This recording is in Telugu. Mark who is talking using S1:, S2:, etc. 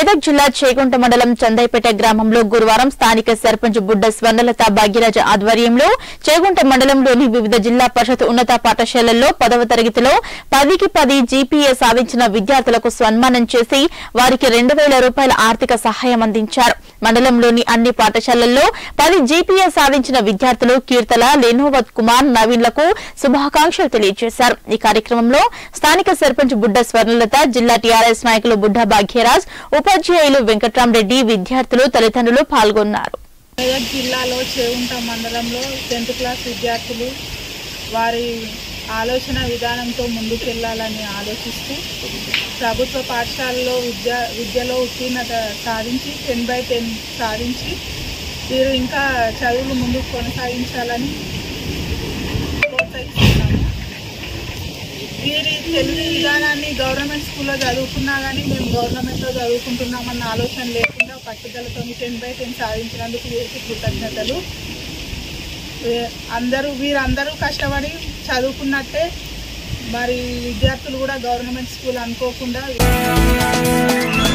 S1: మెదక్ జిల్లా చేగుంట మండలం చందైపేట గ్రామంలో గురువారం స్థానిక సర్పంచ్ బుడ్డ స్వర్ణలత భాగ్యరాజ ఆధ్వర్యంలో చేగుంట మండలంలోని వివిధ జిల్లా పరిషత్ ఉన్నత పాఠశాలల్లో పదవ తరగతిలో పదికి పది జీపీఏ సాధించిన విద్యార్థులకు సన్మానం చేసి వారికి రెండు వేల రూపాయల ఆర్థిక సహాయం అందించారు మండలంలోని అన్ని పాఠశాలల్లో పది జీపీఏ సాధించిన విద్యార్థులు కీర్తల లెనోవత్ కుమార్ నవీన్లకు శుభాకాంక్షలు తెలియజేశారు ఈ కార్యక్రమంలో స్థానిక సర్పంచ్ బుడ్డ స్వర్ణలత జిల్లా టీఆర్ఎస్ నాయకులు బుడ్డ భాగ్యరాజ్ ఉపాధ్యాయులు వెంకట్రామరెడ్డి విద్యార్థులు తల్లిదండ్రులు పాల్గొన్నారు
S2: మెదక్ జిల్లాలో చేవుంట మండలంలో టెన్త్ క్లాస్ విద్యార్థులు వారి ఆలోచన విధానంతో ముందుకెళ్లాలని ఆలోచిస్తూ ప్రభుత్వ పాఠశాలలో విద్య విద్యలో ఉత్తీర్ణత సాధించి టెన్ బై టెన్ సాధించి వీరు ఇంకా చదువులు ముందుకు కొనసాగించాలని ప్రోత్సహిస్తున్నాము వీరి తెలుగు విధానాన్ని గవర్నమెంట్ స్కూల్లో చదువుకున్నా కానీ మేము గవర్నమెంట్లో చదువుకుంటున్నామన్న ఆలోచన లేకుండా పట్టుదలతో టెన్ బై టెన్ సాధించినందుకు వీరికి కృతజ్ఞతలు వీ- అందరూ వీరందరూ కష్టపడి చదువుకున్నట్టే మరి విద్యార్థులు కూడా గవర్నమెంట్ స్కూల్ అనుకోకుండా